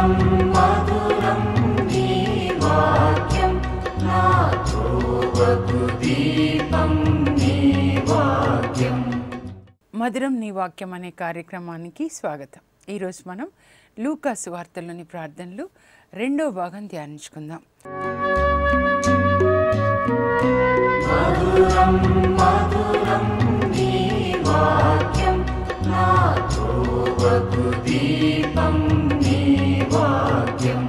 మధురం మధురం నీ వాక్యం నా త్రోవకు దీపం నీ వాక్యం మధురం నీ వాక్యం అనే కార్యక్రమానికి స్వాగతం ఈరోజు మనం లూకాసు వార్తల్లోని ప్రార్థనలు రెండో భాగం ధ్యానించుకుందాం మధురం మధురం నీ వాక్యం నా త్రోవకు దీపం నీ వాక్యం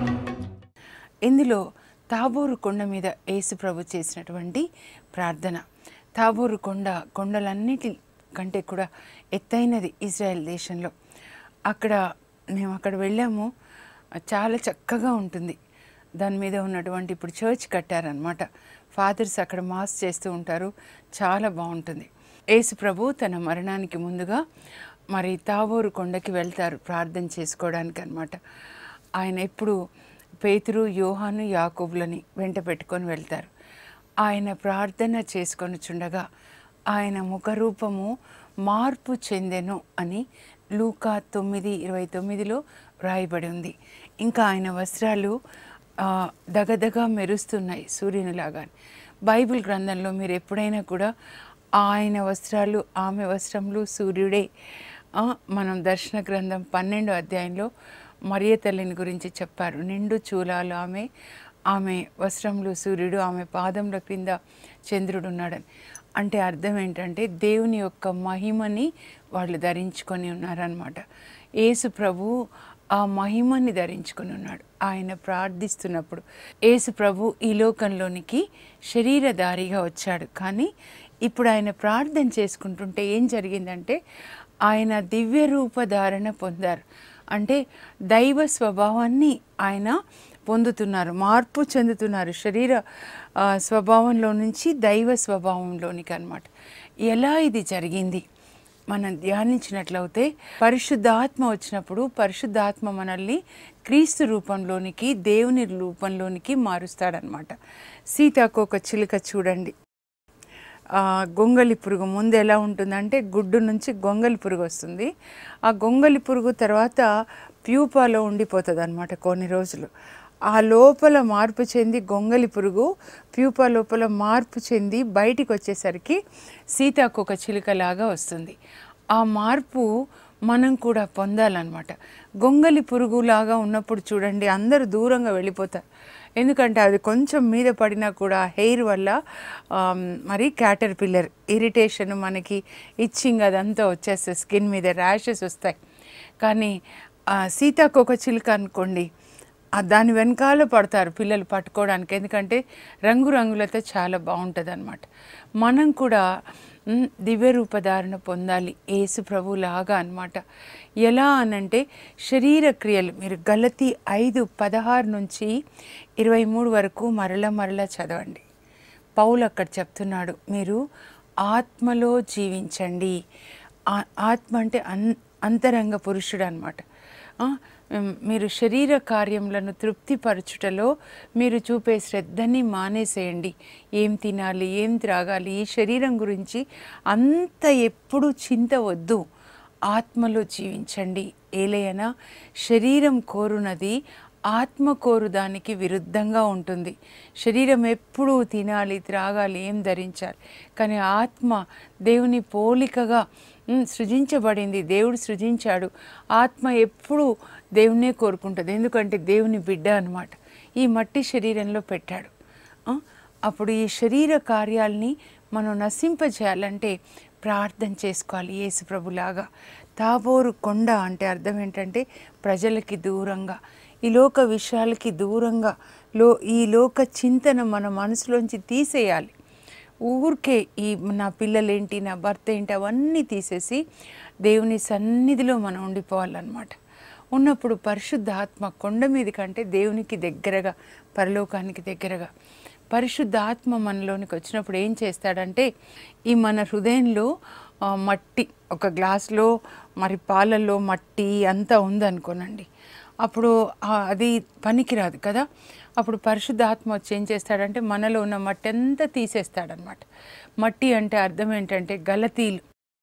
ఇందులో తాబోరు కొండ మీద యేసు ప్రభు చేసినటువంటి ప్రార్థన తాబోరు కొండ కొండలన్నిటి కంటే కూడా ఎత్తైనది ఇజ్రాయెల్ దేశంలో అక్కడ మేము అక్కడ వెళ్ళాము చాలా చక్కగా ఉంటుంది దాని మీద ఉన్నటువంటి ఇప్పుడు చర్చ్ కట్టారనమాట ఫాదర్స్ అక్కడ మాస్ చేస్తూ ఉంటారు చాలా బాగుంటుంది యేసు ప్రభు తన మరణానికి ముందుగా మరి తాబోరు కొండకి వెళ్తారు ప్రార్థన చేసుకోవడానికి అనమాట ఆయన ఎప్పుడు పేతురు యోహాను యాకోబులని వెంట పెట్టుకొని వెళ్తారు ఆయన ప్రార్థన చేసుకొని చుండగా ఆయన ముఖరూపము మార్పు చెందెను అని లూకా తొమ్మిది ఇరవై తొమ్మిదిలో వ్రాయబడి ఉంది ఇంకా ఆయన వస్త్రాలు ఆ, దగదగా మెరుస్తున్నాయి సూర్యునిలాగా బైబిల్ గ్రంథంలో మీరు ఎప్పుడైనా కూడా ఆయన వస్త్రాలు ఆమె వస్త్రములు సూర్యుడే ఆ, మనం దర్శన గ్రంథం పన్నెండో అధ్యాయంలో మరియ తల్లిని గురించి చెప్పారు నిండు చూలాలు ఆమె ఆమె వస్త్రములు సూర్యుడు ఆమె పాదముల క్రింద చంద్రుడు ఉన్నాడని అంటే అర్థం ఏంటంటే దేవుని యొక్క మహిమని వాళ్ళు ధరించుకొని ఉన్నారనమాట యేసు ప్రభు ఆ మహిమని ధరించుకొని ఉన్నాడు ఆయన ప్రార్థిస్తున్నప్పుడు యేసు ప్రభు ఈ లోకంలోనికి శరీరధారిగా వచ్చాడు కానీ ఇప్పుడు ఆయన ప్రార్థన చేసుకుంటుంటే ఏం జరిగిందంటే ఆయన దివ్య రూపధారణ పొందారు అంటే దైవ స్వభావాన్ని ఆయన పొందుతున్నారు మార్పు చెందుతున్నారు శరీర ఆ, స్వభావంలో నుంచి దైవ స్వభావంలోనికి అన్నమాట ఎలా ఇది జరిగింది మనం ధ్యానించినట్లయితే పరిశుద్ధాత్మ వచ్చినప్పుడు పరిశుద్ధాత్మ మనల్ని క్రీస్తు రూపంలోనికి దేవుని రూపంలోనికి మారుస్తాడనమాట సీతాకోక చిలుక చూడండి ఆ, గొంగలి పురుగు ముందు ఎలా ఉంటుందంటే గుడ్డు నుంచి గొంగలి పురుగు వస్తుంది ఆ గొంగలి పురుగు తర్వాత ప్యూపాలో ఉండిపోతుంది అనమాట కొన్ని రోజులు ఆ లోపల మార్పు చెంది గొంగలి పురుగు ప్యూపా లోపల మార్పు చెంది బయటికి వచ్చేసరికి సీతాకొక చిలుకలాగా వస్తుంది ఆ మార్పు మనం కూడా పొందాలన్నమాట గొంగలి పురుగులాగా ఉన్నప్పుడు చూడండి అందరూ దూరంగా వెళ్ళిపోతారు ఎందుకంటే అది కొంచెం మీద పడినా కూడా హెయిర్ వల్ల ఆమ్, మరి క్యాటర్ పిల్లర్ ఇరిటేషన్ మనకి ఇచ్చింగ్ అదంతా వచ్చేస్తుంది స్కిన్ మీద ర్యాషెస్ వస్తాయి కానీ ఆ, సీతాకోక చిలుక అనుకోండి ఆ దాని వెనకాల పడతారు పిల్లలు పట్టుకోవడానికి ఎందుకంటే రంగురంగులతో చాలా బాగుంటుంది అనమాట మనం కూడా మ్, దివ్య రూపధారణ పొందాలి యేసు ప్రభులాగా అన్నమాట ఎలా అనంటే శరీర క్రియలు మీరు గలతి ఐదు పదహారు నుంచి ఇరవై మూడు వరకు మరల మరల చదవండి పౌలు అక్కడ చెప్తున్నాడు మీరు ఆత్మలో జీవించండి ఆ- ఆత్మ అంటే అన్ అంతరంగ పురుషుడు అనమాట మీరు శరీర కార్యములను తృప్తిపరచుటలో మీరు చూపే శ్రద్ధని మానేసేయండి ఏం తినాలి ఏం త్రాగాలి ఈ శరీరం గురించి అంత ఎప్పుడు చింత వద్దు ఆత్మలో జీవించండి ఏలయనా శరీరం కోరునది ఆత్మ కోరు దానికి విరుద్ధంగా ఉంటుంది శరీరం ఎప్పుడూ తినాలి త్రాగాలి ఏం ధరించాలి కానీ ఆత్మ దేవుని పోలికగా ఉమ్, సృజించబడింది దేవుడు సృజించాడు ఆత్మ ఎప్పుడూ దేవునే కోరుకుంటుంది ఎందుకంటే దేవుని బిడ్డ అన్నమాట ఈ మట్టి శరీరంలో పెట్టాడు ఆ, అప్పుడు ఈ శరీర కార్యాల్ని మనం నశింపజేయాలంటే ప్రార్థన చేసుకోవాలి యేసు ప్రభులాగా తాబోరు కొండ అంటే అర్థం ఏంటంటే ప్రజలకి దూరంగా ఈ లోక విషయాలకి దూరంగా లో ఈ లోక చింతన మన మనసులోంచి తీసేయాలి ఊరికే ఈ నా పిల్లలేంటి నా భర్త ఏంటి అవన్నీ తీసేసి దేవుని సన్నిధిలో మనం ఉండిపోవాలన్నమాట ఉన్నప్పుడు పరిశుద్ధ ఆత్మ కొండ మీద కంటే దేవునికి దగ్గరగా పరలోకానికి దగ్గరగా పరిశుద్ధ ఆత్మ మనలోనికి వచ్చినప్పుడు ఏం చేస్తాడంటే ఈ మన హృదయంలో ఆ, మట్టి ఒక గ్లాసులో మరి పాలల్లో మట్టి అంతా ఉందనుకోనండి అప్పుడు ఆ, అది పనికిరాదు కదా అప్పుడు పరిశుద్ధాత్మ వచ్చి ఏం చేస్తాడంటే మనలో ఉన్న మట్టి అంతా తీసేస్తాడనమాట మట్టి అంటే అర్థం ఏంటంటే గలతీలు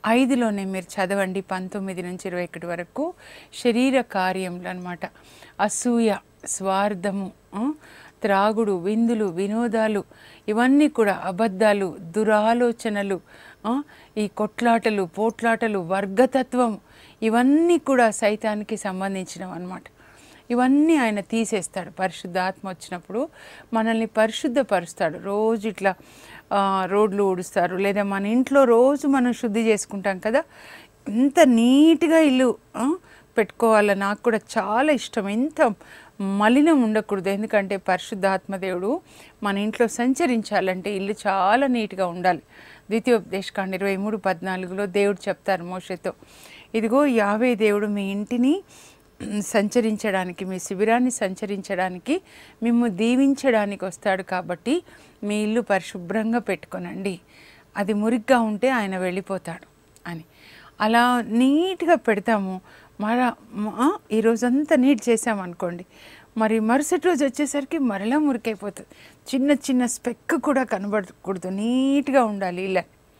ఐదులోనే మీరు చదవండి పంతొమ్మిది నుంచి ఇరవై ఒకటి వరకు శరీర కార్యములు అనమాట అసూయ స్వార్థము ఆ, త్రాగుడు విందులు వినోదాలు ఇవన్నీ కూడా అబద్ధాలు దురాలోచనలు ఆ, ఈ కొట్లాటలు పోట్లాటలు వర్గతత్వం ఇవన్నీ కూడా సైతానికి సంబంధించినవి అన్నమాట ఇవన్నీ ఆయన తీసేస్తాడు పరిశుద్ధాత్మ వచ్చినప్పుడు మనల్ని పరిశుద్ధపరుస్తాడు రోజు ఇట్లా ఆ, రోడ్లు ఊడుస్తారు లేదా మన ఇంట్లో రోజు మనం శుద్ధి చేసుకుంటాం కదా ఎంత నీట్గా ఇల్లు ఆ, పెట్టుకోవాలో నాకు కూడా చాలా ఇష్టం ఎంత మలినం ఉండకూడదు ఎందుకంటే పరిశుద్ధాత్మ దేవుడు మన ఇంట్లో సంచరించాలంటే ఇల్లు చాలా నీట్గా ఉండాలి ద్వితీయోపదేశకాండ ఇరవై మూడు పద్నాలుగులో దేవుడు చెప్తారు మోషతో ఇదిగో యావే దేవుడు మీ ఇంటిని సంచరించడానికి మీ శిబిరాన్ని సంచరించడానికి మిమ్ము దీవించడానికి వస్తాడు కాబట్టి మీ ఇల్లు పరిశుభ్రంగా పెట్టుకొనండి అది మురిగ్గా ఉంటే ఆయన వెళ్ళిపోతాడు అని అలా నీట్గా పెడతాము మర మ- ఈ రోజంతా నీట్ చేసామనుకోండి మరి మరుసటి రోజు వచ్చేసరికి మరలా మురికైపోతుంది చిన్న చిన్న స్పెక్ కూడా కనబడకూడదు నీట్గా ఉండాలి ఇలా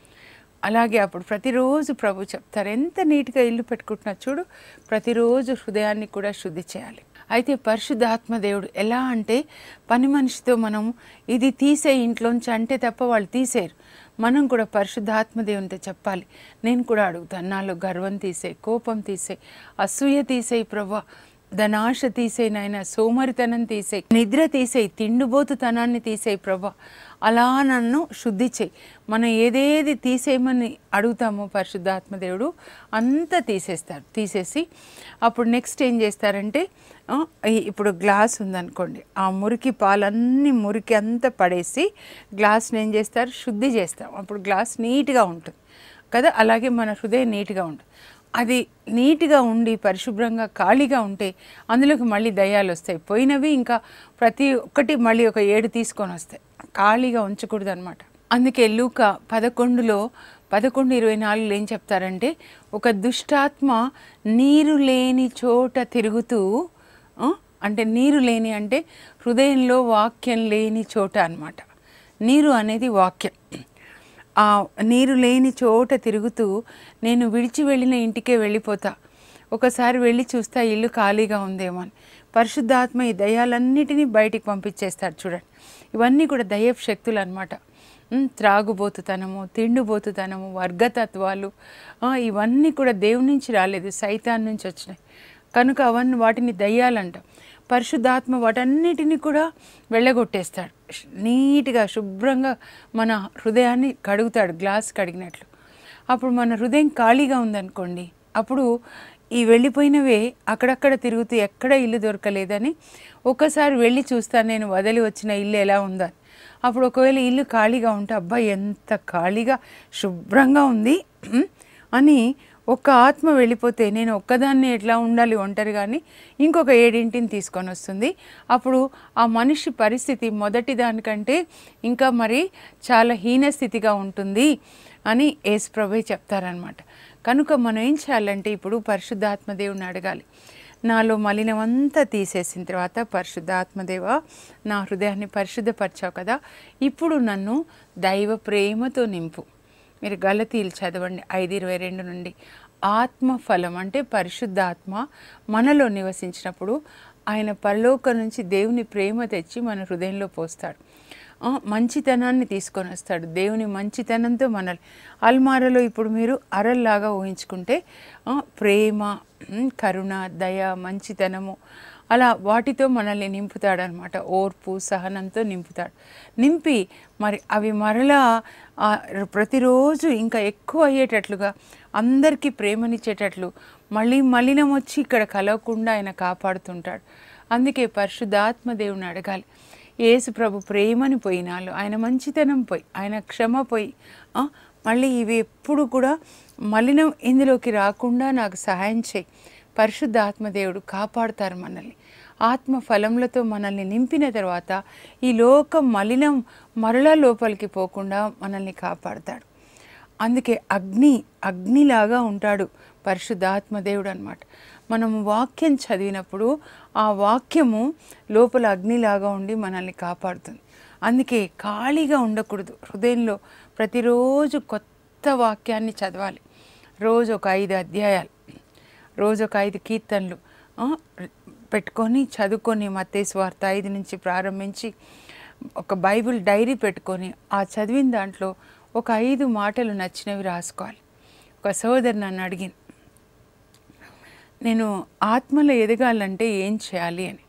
అలాగే అప్పుడు ప్రతిరోజు ప్రభు చెప్తారు ఎంత నీట్గా ఇల్లు పెట్టుకుంటున్నా చూడు ప్రతిరోజు హృదయాన్ని కూడా శుద్ధి చేయాలి అయితే పరిశుద్ధాత్మ దేవుడు ఎలా అంటే పని మనిషితో మనం ఇది తీసే ఇంట్లోంచి అంటే తప్ప వాళ్ళు తీసేరు మనం కూడా పరిశుద్ధాత్మ దేవునితో చెప్పాలి నేను కూడా అడుగుతాను నాలో గర్వం తీసే కోపం తీసే అసూయ తీసేయి ప్రభా ధనాశ తీసేయి నాయన సోమరితనం తీసేయి నిద్ర తీసేయి తిండిబోతుతనాన్ని తీసేయి ప్రభా అలా నన్ను శుద్ధి చేయి మనం ఏదేది తీసేయమని అడుగుతామో పరిశుద్ధాత్మదేవుడు అంతా తీసేస్తారు తీసేసి అప్పుడు నెక్స్ట్ ఏం చేస్తారంటే ఆ, ఈ- ఇప్పుడు గ్లాస్ ఉందనుకోండి ఆ మురికి పాలన్నీ మురికి అంతా పడేసి గ్లాస్ని ఏం చేస్తారు శుద్ధి చేస్తాం అప్పుడు గ్లాస్ నీట్గా ఉంటుంది కదా అలాగే మన హృదయం నీట్గా ఉంటుంది అది నీట్గా ఉండి పరిశుభ్రంగా ఖాళీగా ఉంటే అందులోకి మళ్ళీ దయ్యాలు వస్తాయి పోయినవి ఇంకా ప్రతి ఒక్కటి మళ్ళీ ఒక ఏడు తీసుకొని వస్తాయి ఖాళీగా ఉంచకూడదు అనమాట అందుకే లూక పదకొండులో పదకొండు ఇరవై నాలుగులో ఏం చెప్తారంటే ఒక దుష్టాత్మ నీరు లేని చోట తిరుగుతూ ఆ, అంటే నీరు లేని అంటే హృదయంలో వాక్యం లేని చోట అన్నమాట నీరు అనేది వాక్యం ఆ నీరు లేని చోట తిరుగుతూ నేను విడిచి వెళ్ళిన ఇంటికే వెళ్ళిపోతా ఒకసారి వెళ్ళి చూస్తా ఇల్లు ఖాళీగా ఉందేమో అని పరిశుద్ధాత్మ ఈ దయాలన్నిటినీ బయటికి పంపించేస్తాడు చూడండి ఇవన్నీ కూడా దయ్యపు శక్తులు అనమాట త్రాగుబోతుతనము తిండిబోతుతనము వర్గతత్వాలు ఆ, ఇవన్నీ కూడా దేవుని నుంచి రాలేదు సైతాన్ నుంచి వచ్చినాయి కనుక అవన్నీ వాటిని దయ్యాలంట పరిశుద్ధాత్మ వాటన్నిటిని కూడా వెళ్ళగొట్టేస్తాడు శ్- నీట్గా శుభ్రంగా మన హృదయాన్ని కడుగుతాడు గ్లాస్ కడిగినట్లు అప్పుడు మన హృదయం ఖాళీగా ఉందనుకోండి అప్పుడు ఈ వెళ్ళిపోయినవే అక్కడక్కడ తిరుగుతూ ఎక్కడ ఇల్లు దొరకలేదని ఒక్కసారి వెళ్ళి చూస్తాను నేను వదిలి వచ్చిన ఇల్లు ఎలా ఉందని అప్పుడు ఒకవేళ ఇల్లు ఖాళీగా ఉంటే అబ్బా ఎంత ఖాళీగా శుభ్రంగా ఉంది ఉమ్, అని ఒక్క ఆత్మ వెళ్ళిపోతే నేను ఒక్కదాన్ని ఎట్లా ఉండాలి ఒంటరి కానీ ఇంకొక ఏడింటిని తీసుకొని వస్తుంది అప్పుడు ఆ మనిషి పరిస్థితి మొదటి దానికంటే ఇంకా మరి చాలా హీన స్థితిగా ఉంటుంది అని యేసు ప్రభు చెప్తారనమాట కనుక మనం ఏం చేయాలంటే ఇప్పుడు పరిశుద్ధాత్మ దేవుని అడగాలి నాలో మలినమంతా తీసేసిన తర్వాత పరిశుద్ధాత్మదేవ నా హృదయాన్ని పరిశుద్ధపరిచావు కదా ఇప్పుడు నన్ను దైవ ప్రేమతో నింపు మీరు గలతీలు చదవండి ఐదు ఇరవై రెండు నుండి ఆత్మ ఫలం అంటే పరిశుద్ధాత్మ మనలో నివసించినప్పుడు ఆయన పరలోకం నుంచి దేవుని ప్రేమ తెచ్చి మన హృదయంలో పోస్తాడు ఆ, మంచితనాన్ని తీసుకొని వస్తాడు దేవుని మంచితనంతో మనల్ని అల్మారలో ఇప్పుడు మీరు అరల్లాగా ఊహించుకుంటే ఆ, ప్రేమ ఉమ్, కరుణ దయ మంచితనము అలా వాటితో మనల్ని నింపుతాడనమాట ఓర్పు సహనంతో నింపుతాడు నింపి మరి అవి మరలా ఆ, ప్రతిరోజు ఇంకా ఎక్కువ అయ్యేటట్లుగా అందరికీ ప్రేమనిచ్చేటట్లు మళ్ళీ మలినం వచ్చి ఇక్కడ కలవకుండా ఆయన కాపాడుతుంటాడు అందుకే పరిశుద్ధాత్మ దేవుని అడగాలి యేసు ప్రభు ప్రేమని పోయినాలు ఆయన మంచితనం పోయి ఆయన క్షమ పోయి ఆ, మళ్ళీ ఇవి ఎప్పుడు కూడా మలినం ఇందులోకి రాకుండా నాకు సహాయం చేయి పరిశుద్ధ ఆత్మదేవుడు కాపాడుతారు మనల్ని ఆత్మ ఫలములతో మనల్ని నింపిన తర్వాత ఈ లోకం మలినం మరలా లోపలికి పోకుండా మనల్ని కాపాడుతాడు అందుకే అగ్ని అగ్నిలాగా ఉంటాడు పరిశుద్ధాత్మ దేవుడు అనమాట మనం వాక్యం చదివినప్పుడు ఆ వాక్యము లోపల అగ్నిలాగా ఉండి మనల్ని కాపాడుతుంది అందుకే ఖాళీగా ఉండకూడదు హృదయంలో ప్రతిరోజు కొత్త వాక్యాన్ని చదవాలి రోజు ఒక ఐదు అధ్యాయాలు రోజు ఒక ఐదు కీర్తనలు ఆ, పెట్టుకొని చదువుకొని మత్తేసు వార్త ఐదు నుంచి ప్రారంభించి ఒక బైబిల్ డైరీ పెట్టుకొని ఆ చదివిన దాంట్లో ఒక ఐదు మాటలు నచ్చినవి రాసుకోవాలి ఒక సోదరు నన్ను అడిగింది నేను ఆత్మలో ఎదగాలంటే ఏం చేయాలి అని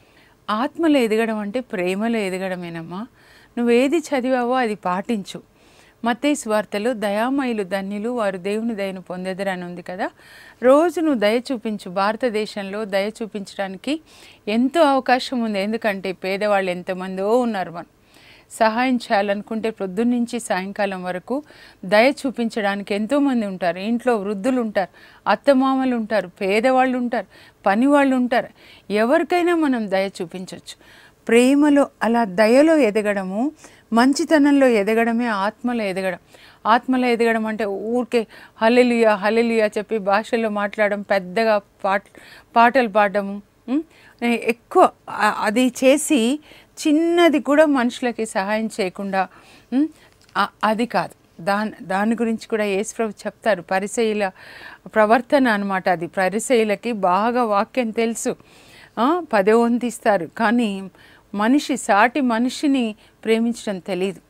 ఆత్మలో ఎదగడం అంటే ప్రేమలో ఎదగడమేనమ్మా నువ్వు ఏది చదివావో అది పాటించు మత్తయి వార్తలో దయామయులు ధన్యులు వారు దేవుని దయను పొందెదరని ఉంది కదా రోజు నువ్వు దయ చూపించు భారతదేశంలో దయ చూపించడానికి ఎంతో అవకాశం ఉంది ఎందుకంటే పేదవాళ్ళు ఎంతమందో ఉన్నారు మనం సహాయం చేయాలనుకుంటే పొద్దున్నుంచి సాయంకాలం వరకు దయ చూపించడానికి ఎంతోమంది ఉంటారు ఇంట్లో వృద్ధులు ఉంటారు అత్తమామలు ఉంటారు పేదవాళ్ళు ఉంటారు పని వాళ్ళు ఉంటారు ఎవరికైనా మనం దయ చూపించవచ్చు ప్రేమలో అలా దయలో ఎదగడము మంచితనంలో ఎదగడమే ఆత్మలో ఎదగడం ఆత్మలో ఎదగడం అంటే ఊరికే హలెలుయా హలెలుయా చెప్పి భాషల్లో మాట్లాడడం పెద్దగా పాట పాటలు పాడడము ఉం? ఎక్కువ ఆ- అది చేసి చిన్నది కూడా మనుషులకి సహాయం చేయకుండా ఉం? ఆ- అది కాదు దాని దాని గురించి కూడా యేసుప్రభు చెప్తారు పరిసయుల ప్రవర్తన అనమాట అది పరిసయులకి బాగా వాక్యం తెలుసు ఆ, పదే వంతిస్తారు కానీ మనిషి సాటి మనిషిని ప్రేమించడం తెలియదు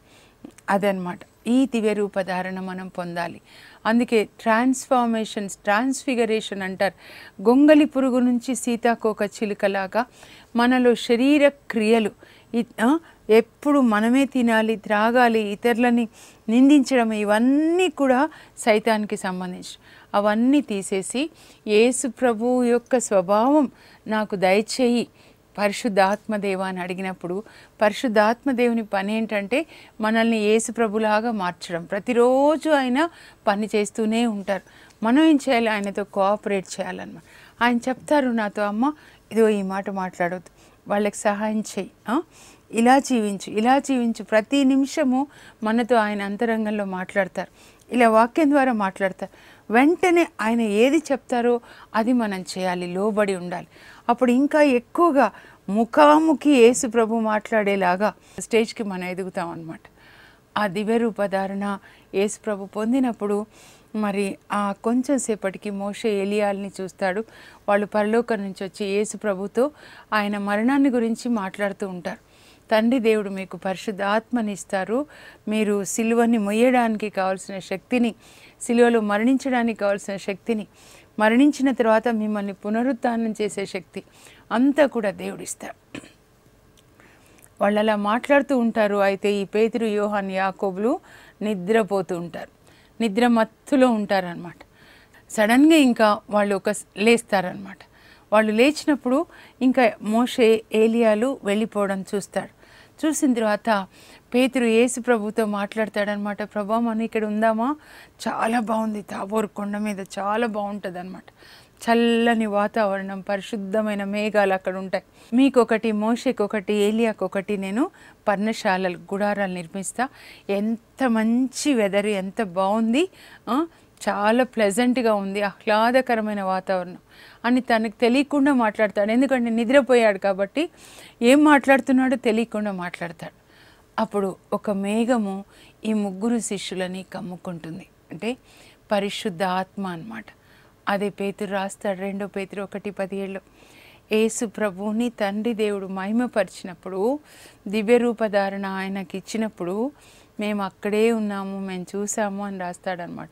అదనమాట ఈ దివ్య రూపధారణ మనం పొందాలి అందుకే ట్రాన్స్ఫార్మేషన్స్ ట్రాన్స్ఫిగరేషన్ అంటారు గొంగలి పురుగు నుంచి సీతాకోక చిలుకలాగా మనలో శరీర క్రియలు ఇ- ఆ, ఎప్పుడు మనమే తినాలి త్రాగాలి ఇతరులని నిందించడం ఇవన్నీ కూడా సైతానికి సంబంధించి అవన్నీ తీసేసి యేసు ప్రభు యొక్క స్వభావం నాకు దయచేయి పరిశుద్ధాత్మదేవ అని అడిగినప్పుడు పరిశుద్ధాత్మదేవుని పని ఏంటంటే మనల్ని యేసు ప్రభులాగా మార్చడం ప్రతిరోజు ఆయన పని చేస్తూనే ఉంటారు మనం ఏం చేయాలి ఆయనతో కోఆపరేట్ చేయాలన్నమాట ఆయన చెప్తారు నాతో అమ్మ ఇదో ఈ మాట మాట్లాడొద్దు వాళ్ళకి సహాయం చేయి ఆ? ఇలా జీవించు ఇలా జీవించు ప్రతి నిమిషము మనతో ఆయన అంతరంగంలో మాట్లాడతారు ఇలా వాక్యం ద్వారా మాట్లాడతారు వెంటనే ఆయన ఏది చెప్తారో అది మనం చేయాలి లోబడి ఉండాలి అప్పుడు ఇంకా ఎక్కువగా ముఖాముఖి యేసు ప్రభు మాట్లాడేలాగా స్టేజ్కి మనం ఎదుగుతాం అన్నమాట ఆ దివ్యరూపధారణ యేసు ప్రభు పొందినప్పుడు మరి ఆ కొంచెం సేపటికి మోషే ఎలియాల్ని చూస్తాడు వాళ్ళు పరలోకం నుంచి వచ్చి యేసు ప్రభుతో ఆయన మరణాన్ని గురించి మాట్లాడుతూ ఉంటారు తండ్రి దేవుడు మీకు పరిశుద్ధ ఆత్మని ఇస్తారు మీరు సిలువని మొయ్యడానికి కావాల్సిన శక్తిని సిలువలో మరణించడానికి కావాల్సిన శక్తిని మరణించిన తర్వాత మిమ్మల్ని పునరుత్థానం చేసే శక్తి అంతా కూడా దేవుడిస్తారు వాళ్ళు అలా మాట్లాడుతూ ఉంటారు అయితే ఈ పేతురు యోహాన్ యాకోబులు నిద్రపోతూ ఉంటారు నిద్ర మత్తులో ఉంటారనమాట సడన్గా ఇంకా వాళ్ళు ఒక లేస్తారనమాట వాళ్ళు లేచినప్పుడు ఇంకా మోషే ఏలియాలు వెళ్ళిపోవడం చూస్తాడు చూసిన తర్వాత పేతురు యేసు ప్రభుతో మాట్లాడతాడనమాట ప్రభా మనం ఇక్కడ ఉందామా చాలా బాగుంది తాబోరు కొండ మీద చాలా బాగుంటుంది అనమాట చల్లని వాతావరణం పరిశుద్ధమైన మేఘాలు అక్కడ ఉంటాయి మీకొకటి మోషేకొకటి ఏలియాకొకటి నేను పర్ణశాలలు గుడారాలు నిర్మిస్తా ఎంత మంచి వెదర్ ఎంత బాగుంది ఆ, చాలా ప్లెజెంట్గా ఉంది ఆహ్లాదకరమైన వాతావరణం అని తనకు తెలియకుండా మాట్లాడతాడు ఎందుకంటే నిద్రపోయాడు కాబట్టి ఏం మాట్లాడుతున్నాడో తెలియకుండా మాట్లాడతాడు అప్పుడు ఒక మేఘము ఈ ముగ్గురు శిష్యులని కమ్ముకుంటుంది అంటే పరిశుద్ధ ఆత్మ అన్నమాట అదే పేతురు రాస్తాడు రెండో పేతురు ఒకటి పదిహేళ్ళు యేసు ప్రభువుని తండ్రి దేవుడు మహిమపరిచినప్పుడు దివ్య రూపధారణ ఆయనకి ఇచ్చినప్పుడు మేము అక్కడే ఉన్నాము మేము చూసాము అని రాస్తాడనమాట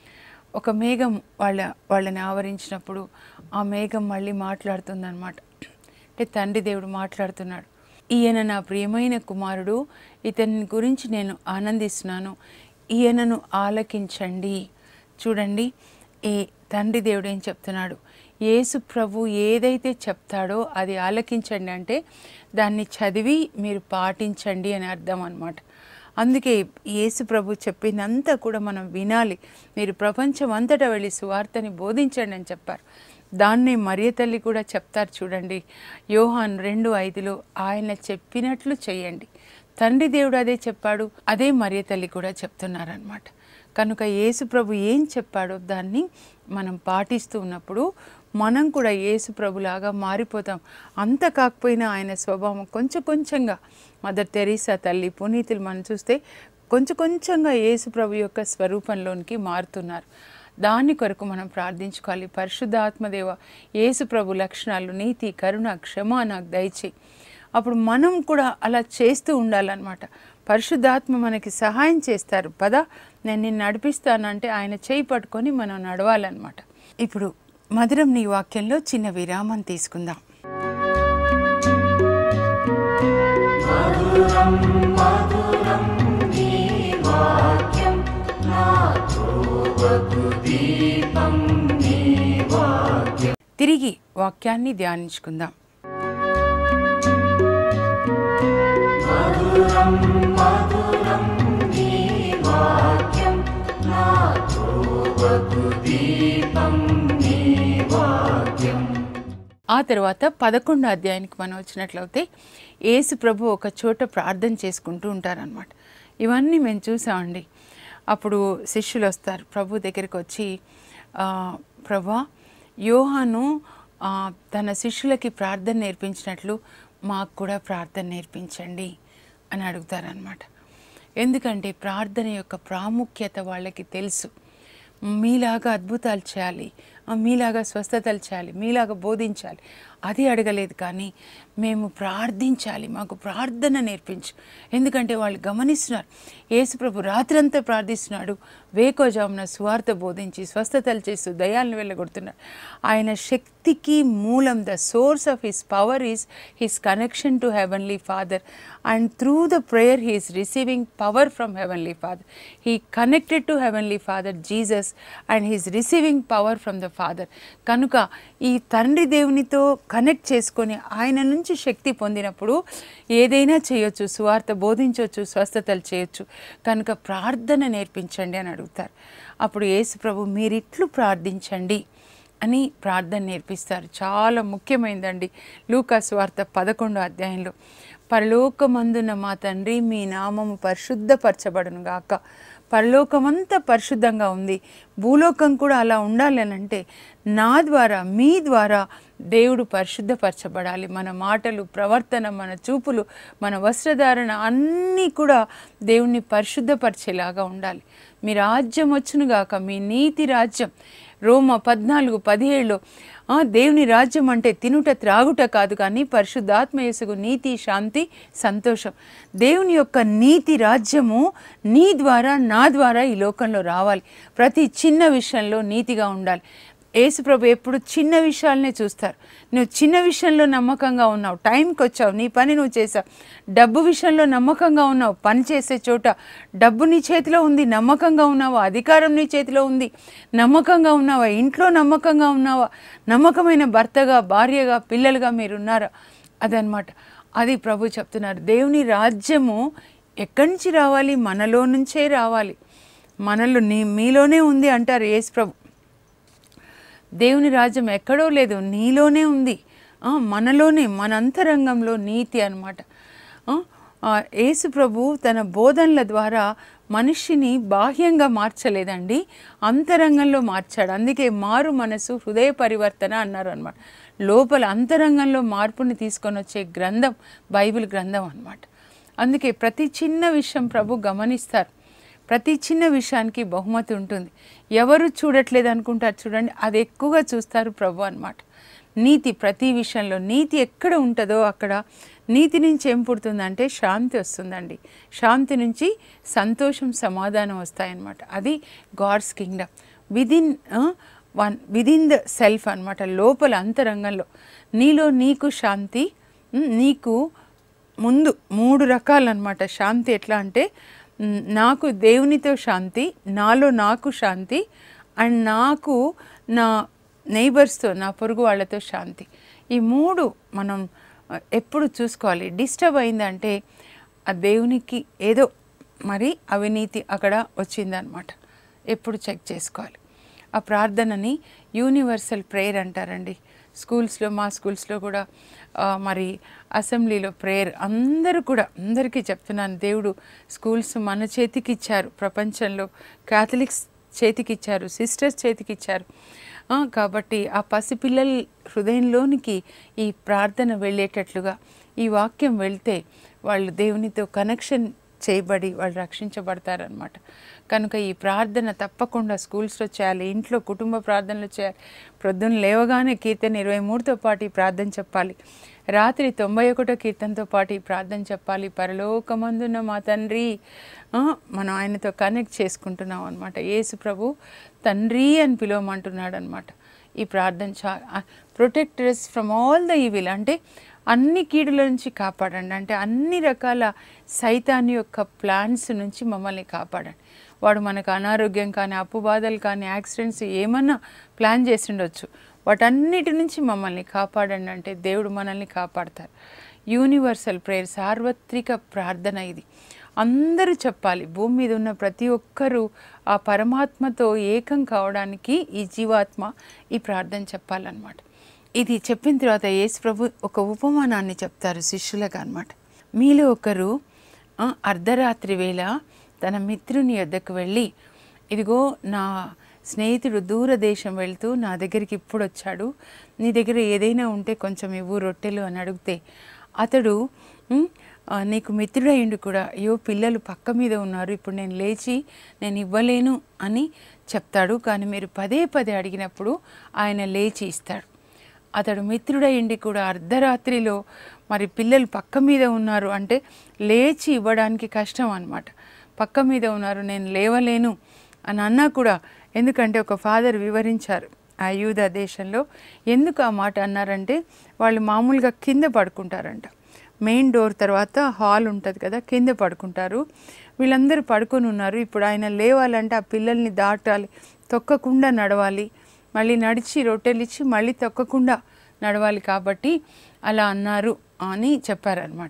ఒక మేఘం వాళ్ళ వాళ్ళని ఆవరించినప్పుడు ఆ మేఘం మళ్ళీ మాట్లాడుతుందన్నమాట అంటే తండ్రి దేవుడు మాట్లాడుతున్నాడు ఈయన నా ప్రియమైన కుమారుడు ఇతని గురించి నేను ఆనందిస్తున్నాను ఈయనను ఆలకించండి చూడండి ఈ తండ్రి దేవుడు ఏం చెప్తున్నాడు యేసు ప్రభు ఏదైతే చెప్తాడో అది ఆలకించండి అంటే దాన్ని చదివి మీరు పాటించండి అని అర్థం అన్నమాట అందుకే యేసు ప్రభు చెప్పిందంతా కూడా మనం వినాలి మీరు ప్రపంచం అంతటా వెళ్ళి సువార్తని బోధించండి అని చెప్పారు దాన్ని మరియ తల్లి కూడా చెప్తారు చూడండి యోహాన్ రెండు ఐదులో ఆయన చెప్పినట్లు చేయండి తండ్రి దేవుడు అదే చెప్పాడు అదే మరియ తల్లి కూడా చెప్తున్నారనమాట కనుక యేసు ప్రభు ఏం చెప్పాడో దాన్ని మనం పాటిస్తూ ఉన్నప్పుడు మనం కూడా యేసు ప్రభులాగా మారిపోతాం అంత కాకపోయినా ఆయన స్వభావం కొంచెం కొంచెంగా మదర్ తెరీసా తల్లి పునీతులు మనం చూస్తే కొంచెం కొంచెంగా యేసు ప్రభు యొక్క స్వరూపంలోనికి మారుతున్నారు దాని కొరకు మనం ప్రార్థించుకోవాలి పరిశుద్ధాత్మదేవ యేసు ప్రభు లక్షణాలు నీతి కరుణ క్షమ నాకు దయచేయి అప్పుడు మనం కూడా అలా చేస్తూ ఉండాలన్నమాట పరిశుద్ధాత్మ మనకి సహాయం చేస్తారు పద నేను నిన్ను నడిపిస్తానంటే ఆయన చేయి పట్టుకొని మనం నడవాలన్నమాట ఇప్పుడు మధురం నీ వాక్యంలో చిన్న విరామం తీసుకుందాం మధురం మధురం నీ వాక్యం నా ధ్రువకు దీపం నీ వాక్యం తిరిగి వాక్యాన్ని ధ్యానించుకుందాం మధురం మధురం నీ వాక్యం నా ధ్రువకు దీపం నీ వాక్యం ఆ తర్వాత పదకొండో అధ్యాయానికి మనం వచ్చినట్లయితే యేసు ప్రభు ఒక చోట ప్రార్థన చేసుకుంటూ ఉంటారనమాట ఇవన్నీ మేము చూసామండి అప్పుడు శిష్యులు వస్తారు ప్రభు దగ్గరికి వచ్చి "ఆ, ప్రభా యోహాను ఆ, తన శిష్యులకి ప్రార్థన నేర్పించినట్లు మాకు కూడా ప్రార్థన నేర్పించండి అని అడుగుతారనమాట ఎందుకంటే ప్రార్థన యొక్క ప్రాముఖ్యత వాళ్ళకి తెలుసు మీలాగా అద్భుతాలు చేయాలి ఆ, మీలాగా స్వస్థతలు చేయాలి మీలాగా బోధించాలి అది అడగలేదు కానీ మేము ప్రార్థించాలి మాకు ప్రార్థన నేర్పించు ఎందుకంటే వాళ్ళు గమనిస్తున్నారు యేసుప్రభు రాత్రంతా ప్రార్థిస్తున్నాడు వేకోజామున సువార్త బోధించి స్వస్థతలు చేస్తూ దయాలను వెళ్ళగొడుతున్నాడు ఆయన శక్తికి మూలం the source of his power is his connection to heavenly father and through the prayer he is receiving power from heavenly father he connected to heavenly father Jesus and he's receiving power from the father కనుక ఈ తండ్రి దేవునితో connect చేసుకొని ఆయన నుంచి శక్తి పొందినప్పుడు ఏదైనా చేయొచ్చు సువార్త బోధించవచ్చు స్వస్థతలు చేయొచ్చు కనుక ప్రార్థన నేర్పించండి అని అడుగుతారు అప్పుడు యేసు ప్రభు మీరిట్లు ప్రార్థించండి అని ప్రార్థన నేర్పిస్తారు చాలా ముఖ్యమైనదండి లూకాస్ వార్త పదకొండో అధ్యాయంలో పరలోకమందున మా తండ్రి మీ నామము పరిశుద్ధపరచబడును గాక పరలోకమంతా పరిశుద్ధంగా ఉంది భూలోకం కూడా అలా ఉండాలి అని అంటే నా ద్వారా మీ ద్వారా దేవుడు పరిశుద్ధపరచబడాలి మన మాటలు ప్రవర్తన మన చూపులు మన వస్త్రధారణ అన్నీ కూడా దేవుణ్ణి పరిశుద్ధపరిచేలాగా ఉండాలి మీ రాజ్యం వచ్చునుగాక మీ నీతి రాజ్యం రోమ పద్నాలుగు పదిహేడులో ఆ, దేవుని రాజ్యం అంటే తినుట త్రాగుట కాదు కానీ పరిశుద్ధాత్మ యేసుకు నీతి శాంతి సంతోషం దేవుని యొక్క నీతి రాజ్యము నీ ద్వారా నా ద్వారా ఈ లోకంలో రావాలి ప్రతి చిన్న విషయంలో నీతిగా ఉండాలి యేసుప్రభు ఎప్పుడు చిన్న విషయాలనే చూస్తారు నువ్వు చిన్న విషయంలో నమ్మకంగా ఉన్నావు టైంకి వచ్చావు నీ పని నువ్వు చేసావు డబ్బు విషయంలో నమ్మకంగా ఉన్నావు పని చేసే చోట డబ్బు నీ చేతిలో ఉంది నమ్మకంగా ఉన్నావా అధికారం నీ చేతిలో ఉంది నమ్మకంగా ఉన్నావా ఇంట్లో నమ్మకంగా ఉన్నావా నమ్మకమైన భర్తగా భార్యగా పిల్లలుగా మీరున్నారా అదనమాట అది ప్రభు చెప్తున్నారు దేవుని రాజ్యము ఎక్కడి నుంచి రావాలి మనలో నుంచే రావాలి మనలో నీ మీలోనే ఉంది అంటారు యేసు ప్రభు దేవుని రాజ్యం ఎక్కడో లేదు నీలోనే ఉంది ఆ, మనలోనే మన అంతరంగంలో నీతి అనమాట యేసు ప్రభు తన బోధనల ద్వారా మనిషిని బాహ్యంగా మార్చలేదండి అంతరంగంలో మార్చాడు అందుకే మారు మనసు హృదయ పరివర్తన అన్నారు అనమాట లోపల అంతరంగంలో మార్పుని తీసుకొని వచ్చే గ్రంథం బైబిల్ గ్రంథం అన్నమాట అందుకే ప్రతి చిన్న విషయం ప్రభు గమనిస్తారు ప్రతి చిన్న విషయానికి బహుమతి ఉంటుంది ఎవరు చూడట్లేదు అనుకుంటారు చూడండి అది ఎక్కువగా చూస్తారు ప్రభు అన్నమాట నీతి ప్రతి విషయంలో నీతి ఎక్కడ ఉంటుందో అక్కడ నీతి నుంచి ఏం పుడుతుందంటే శాంతి వస్తుందండి శాంతి నుంచి సంతోషం సమాధానం వస్తాయన్నమాట అది God's kingdom within one within the self అన్నమాట లోపల అంతరంగంలో నీలో నీకు శాంతి ఉమ్, నీకు ముందు మూడు రకాలన్నమాట శాంతి ఎట్లా అంటే మ్, నాకు దేవునితో శాంతి నాలో నాకు శాంతి అండ్ నాకు నా నైబర్స్తో నా పొరుగు వాళ్ళతో శాంతి ఈ మూడు మనం ఆ, ఎప్పుడు చూసుకోవాలి డిస్టర్బ్ అయిందంటే ఆ దేవునికి ఏదో మరి అవినీతి అక్కడ వచ్చిందనమాట ఎప్పుడు చెక్ చేసుకోవాలి ఆ ప్రార్థనని యూనివర్సల్ ప్రేయర్ అంటారండి స్కూల్స్లో మా స్కూల్స్లో కూడా ఆ, మరి అసెంబ్లీలో ప్రేయర్ అందరూ కూడా అందరికీ చెప్తున్నాను దేవుడు స్కూల్స్ మన చేతికి ఇచ్చారు ప్రపంచంలో క్యాథలిక్స్ చేతికి ఇచ్చారు సిస్టర్స్ చేతికి ఇచ్చారు ఆ, కాబట్టి ఆ పసిపిల్లల హృదయంలోనికి ఈ ప్రార్థన వెళ్ళేటట్లుగా ఈ వాక్యం వెళ్తే వాళ్ళు దేవునితో కనెక్షన్ చేయబడి వాళ్ళు రక్షించబడతారనమాట కనుక ఈ ప్రార్థన తప్పకుండా స్కూల్స్లో చేయాలి ఇంట్లో కుటుంబ ప్రార్థనలు చేయాలి ప్రొద్దున లేవగానే కీర్తన ఇరవై మూడుతో పాటు ఈ ప్రార్థన చెప్పాలి రాత్రి తొంభై ఒకటో కీర్తనతో పాటు ఈ ప్రార్థన చెప్పాలి పరలోకమందున్న మా తండ్రి ఆ, మనం ఆయనతో కనెక్ట్ చేసుకుంటున్నాం అనమాట యేసు ప్రభు తండ్రి అని పిలవమంటున్నాడు అనమాట ఈ ప్రార్థన చా protectors from all the evil అంటే అన్ని కీడుల నుంచి కాపాడండి అంటే అన్ని రకాల సైతాన్ని యొక్క ప్లాన్స్ నుంచి మమ్మల్ని కాపాడండి వాడు మనకు అనారోగ్యం కానీ అప్పు బాధలు కానీ యాక్సిడెంట్స్ ఏమన్నా ప్లాన్ చేసి ఉండొచ్చు వాటన్నిటి నుంచి మమ్మల్ని కాపాడండి అంటే దేవుడు మనల్ని కాపాడతారు యూనివర్సల్ ప్రేయర్ సార్వత్రిక ప్రార్థన ఇది అందరూ చెప్పాలి భూమి మీద ఉన్న ప్రతి ఒక్కరూ ఆ పరమాత్మతో ఏకం కావడానికి ఈ జీవాత్మ ఈ ప్రార్థన చెప్పాలన్నమాట ఇది చెప్పిన తర్వాత యేసు ప్రభు ఒక ఉపమానాన్ని చెప్తారు శిష్యులకు అన్నమాట మీలో ఒకరు ఆ, అర్ధరాత్రి వేళ తన మిత్రుని యొద్దకు వెళ్ళి ఇదిగో నా స్నేహితుడు దూరదేశం వెళ్తూ నా దగ్గరికి ఇప్పుడు వచ్చాడు నీ దగ్గర ఏదైనా ఉంటే కొంచెం ఇవ్వు రొట్టెలు అని అడిగితే అతడు "ఉమ్, ఆ, నీకు మిత్రుడయ్యిండు కూడా అయ్యో పిల్లలు పక్క మీద ఉన్నారు ఇప్పుడు నేను లేచి నేను ఇవ్వలేను అని చెప్తాడు కానీ మీరు పదే పదే అడిగినప్పుడు ఆయన లేచి ఇస్తాడు అతడు మిత్రుడయ్యిండి కూడా అర్ధరాత్రిలో మరి పిల్లలు పక్క మీద ఉన్నారు అంటే లేచి ఇవ్వడానికి కష్టం అన్నమాట పక్క మీద ఉన్నారు నేను లేవలేను అని అన్నా కూడా ఎందుకంటే ఒక ఫాదర్ వివరించారు ఆ యూదా దేశంలో ఎందుకు ఆ మాట అన్నారంటే వాళ్ళు మామూలుగా కింద పడుకుంటారంట మెయిన్ డోర్ తర్వాత హాల్ ఉంటుంది కదా కింద పడుకుంటారు వీళ్ళందరూ పడుకొని ఉన్నారు ఇప్పుడు ఆయన లేవాలంటే ఆ పిల్లల్ని దాటాలి తొక్కకుండా నడవాలి మళ్ళీ నడిచి రొట్టెలు ఇచ్చి మళ్ళీ తొక్కకుండా నడవాలి కాబట్టి అలా అన్నారు అని చెప్పారనమాట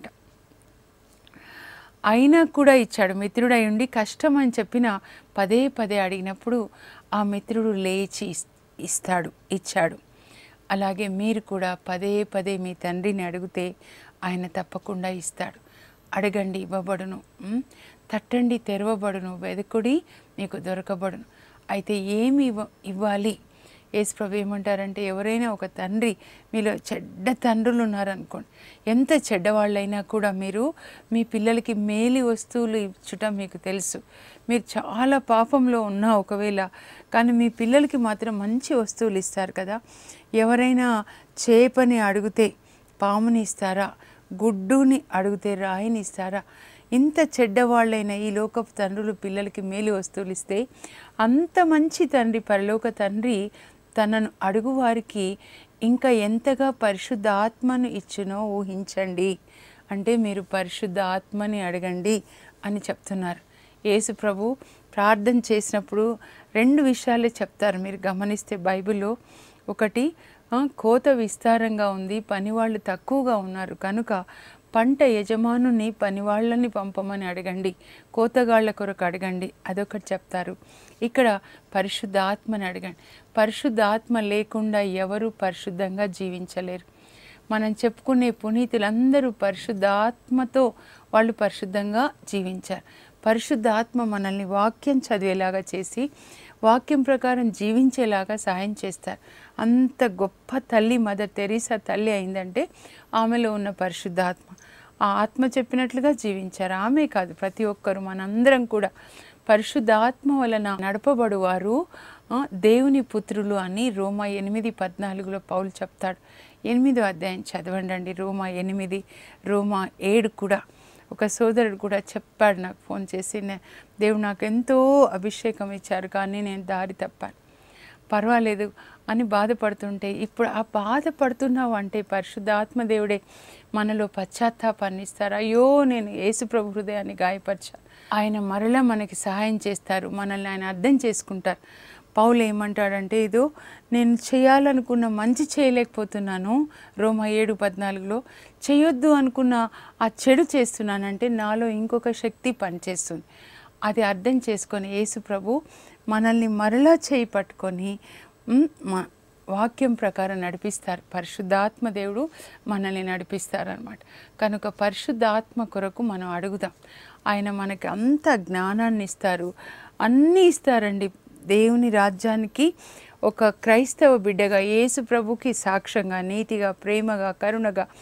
అయినా కూడా ఇచ్చాడు మిత్రుడై ఉండి కష్టం అని చెప్పిన పదే పదే అడిగినప్పుడు ఆ మిత్రుడు లేచి ఇస్- ఇస్తాడు ఇచ్చాడు అలాగే మీరు కూడా పదే పదే మీ తండ్రిని అడిగితే ఆయన తప్పకుండా ఇస్తాడు అడగండి ఇవ్వబడును ఉమ్, తట్టండి తెరవబడును వెదకుడి మీకు దొరకబడును అయితే ఏమి ఇవ్వ ఇవ్వాలి యేసు ప్రభు ఏమంటారంటే ఎవరైనా ఒక తండ్రి మీలో చెడ్డ తండ్రులు ఉన్నారనుకోండి ఎంత చెడ్డవాళ్ళైనా కూడా మీరు మీ పిల్లలకి మేలి వస్తువులు ఇచ్చుట మీకు తెలుసు మీరు చాలా పాపంలో ఉన్నా ఒకవేళ కానీ మీ పిల్లలకి మాత్రం మంచి వస్తువులు ఇస్తారు కదా ఎవరైనా చేపని అడిగితే పాముని ఇస్తారా గుడ్డుని అడిగితే రాయిని ఇస్తారా ఇంత చెడ్డవాళ్ళైన ఈ లోకపు తండ్రులు పిల్లలకి మేలు వస్తువులు ఇస్తే అంత మంచి తండ్రి పరలోక తండ్రి తనను అడుగు వారికి ఇంకా ఎంతగా పరిశుద్ధ ఆత్మను ఇచ్చునో ఊహించండి అంటే మీరు పరిశుద్ధ ఆత్మని అడగండి అని చెప్తున్నారు యేసు ప్రభు ప్రార్థన చేసినప్పుడు రెండు విషయాలే చెప్తారు మీరు గమనిస్తే బైబిల్లో ఒకటి ఆ, కోత విస్తారంగా ఉంది పనివాళ్ళు తక్కువగా ఉన్నారు కనుక పంట యజమానుని పనివాళ్ళని పంపమని అడగండి కోతగాళ్ళ కొరకు అడగండి అదొకటి చెప్తారు ఇక్కడ పరిశుద్ధ ఆత్మని అడగండి పరిశుద్ధ ఆత్మ లేకుండా ఎవరు పరిశుద్ధంగా జీవించలేరు మనం చెప్పుకునే పునీతులందరూ పరిశుద్ధ ఆత్మతో వాళ్ళు పరిశుద్ధంగా జీవించారు పరిశుద్ధ ఆత్మ మనల్ని వాక్యం చదివేలాగా చేసి వాక్యం ప్రకారం జీవించేలాగా సహాయం చేస్తారు అంత గొప్ప తల్లి మదర్ తెరీసా తల్లి అయిందంటే ఆమెలో ఉన్న పరిశుద్ధాత్మ ఆ ఆత్మ చెప్పినట్లుగా జీవించారు ఆమె కాదు ప్రతి ఒక్కరు మనందరం కూడా పరిశుద్ధ ఆత్మ వలన నడపబడువారు ఆ, దేవుని పుత్రులు అని రోమా ఎనిమిది పద్నాలుగులో పౌలు చెప్తాడు ఎనిమిదో అధ్యాయం చదవండి అండి రోమా ఎనిమిది రోమా ఏడు కూడా ఒక సోదరుడు కూడా చెప్పాడు నాకు ఫోన్ చేసి "నే- దేవుడు నాకు ఎంతో అభిషేకం ఇచ్చారు కానీ నేను దారి తప్పాను పర్వాలేదు అని బాధపడుతుంటే ఇప్పుడు ఆ బాధపడుతున్నావు అంటే పరిశుద్ధాత్మ దేవుడే మనలో పశ్చాత్తాపాన్ని ఇస్తారు అయ్యో నేను యేసుప్రభు హృదయాన్ని గాయపరిచాను ఆయన మరలా మనకి సహాయం చేస్తారు మనల్ని ఆయన అర్థం చేసుకుంటారు పౌలు ఏమంటాడంటే ఇదో నేను చేయాలనుకున్న మంచి చేయలేకపోతున్నాను రోమ ఏడు పద్నాలుగులో చేయొద్దు అనుకున్న ఆ చెడు చేస్తున్నానంటే నాలో ఇంకొక శక్తి పనిచేస్తుంది అది అర్థం చేసుకొని యేసు ప్రభు మనల్ని మరలా చేయి పట్టుకొని ఉమ్, మా వాక్యం ప్రకారం నడిపిస్తారు పరిశుద్ధాత్మ దేవుడు మనల్ని నడిపిస్తారనమాట కనుక పరిశుద్ధాత్మ కొరకు మనం అడుగుదాం ఆయన మనకి అంత జ్ఞానాన్ని ఇస్తారు అన్నీ ఇస్తారండి దేవుని రాజ్యానికి ఒక క్రైస్తవ బిడ్డగా యేసు ప్రభుకి సాక్ష్యంగా నీతిగా ప్రేమగా కరుణగా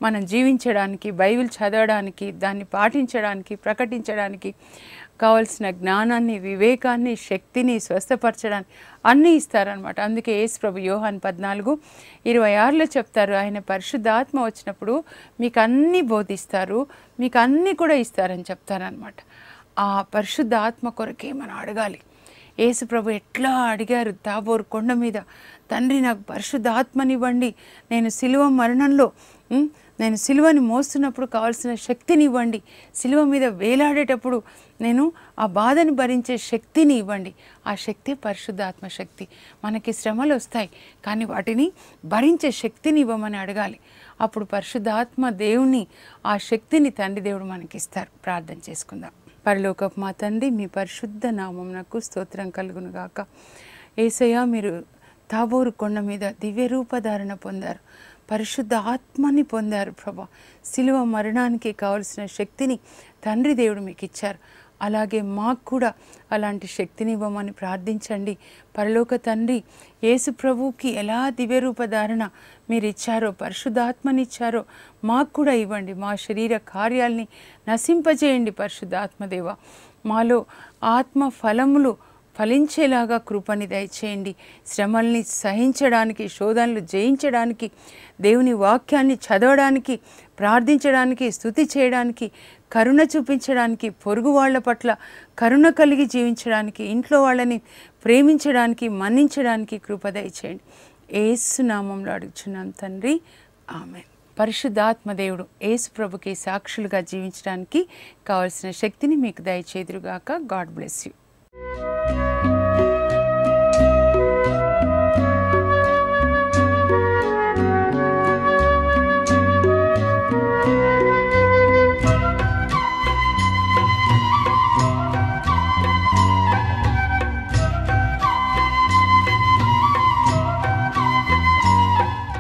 మనం జీవించడానికి బైబిల్ చదవడానికి దాన్ని పాటించడానికి ప్రకటించడానికి కావలసిన జ్ఞానాన్ని వివేకాన్ని శక్తిని స్వస్థపరచడానికి అన్నీ ఇస్తారనమాట అందుకే యేసు ప్రభు యోహాన్ పద్నాలుగు ఇరవై ఆరులో చెప్తారు ఆయన పరిశుద్ధాత్మ వచ్చినప్పుడు మీకు అన్నీ బోధిస్తారు మీకు అన్నీ కూడా ఇస్తారని చెప్తారనమాట ఆ పరిశుద్ధ ఆత్మ కొరకే మనం అడగాలి యేసు ప్రభు ఎట్లా అడిగారు తాబోరు కొండ మీద తండ్రి నాకు పరిశుద్ధ ఆత్మనివ్వండి నేను సిలువ మరణంలో ఉమ్, నేను సిలువని మోస్తున్నప్పుడు కావాల్సిన శక్తిని ఇవ్వండి సిలువ మీద వేలాడేటప్పుడు నేను ఆ బాధని భరించే శక్తిని ఇవ్వండి ఆ శక్తి పరిశుద్ధాత్మ శక్తి మనకి శ్రమలు వస్తాయి కానీ వాటిని భరించే శక్తిని ఇవ్వమని అడగాలి అప్పుడు పరిశుద్ధాత్మ దేవుని ఆ శక్తిని తండ్రి దేవుడు మనకి ఇస్తారు ప్రార్థన చేసుకుందాం పరలోకపు మా తండ్రి మీ పరిశుద్ధ నామమునకు స్తోత్రం కలుగును గాక ఏసయ్య మీరు తాబోరు కొండ మీద దివ్య రూపధారణ పొందారు పరిశుద్ధ ఆత్మని పొందారు ప్రభా శిలువ మరణానికి కావలసిన శక్తిని తండ్రి దేవుడు మీకు ఇచ్చారు అలాగే మాకు కూడా అలాంటి శక్తిని ఇవ్వమని ప్రార్థించండి పరలోక తండ్రి యేసు ప్రభువుకి ఎలా దివ్యరూపధారణ మీరు ఇచ్చారో పరిశుద్ధాత్మని ఇచ్చారో మాకు కూడా ఇవ్వండి మా శరీర కార్యాల్ని నశింపజేయండి పరిశుద్ధాత్మదేవ మాలో ఆత్మ ఫలములు ఫలించేలాగా కృపని దయచేయండి శ్రమల్ని సహించడానికి శోధనలు జయించడానికి దేవుని వాక్యాన్ని చదవడానికి ప్రార్థించడానికి స్థుతి చేయడానికి కరుణ చూపించడానికి పొరుగు వాళ్ళ పట్ల కరుణ కలిగి జీవించడానికి ఇంట్లో వాళ్ళని ప్రేమించడానికి మన్నించడానికి కృప దయచేయండి ఏసు నామంలో అడుగుచున్నాం తండ్రి ఆమె పరిశుద్ధాత్మ దేవుడు యేసు ప్రభుకి సాక్షులుగా జీవించడానికి కావలసిన శక్తిని మీకు దయచేదురుగాక గాడ్ బ్లెస్ యూ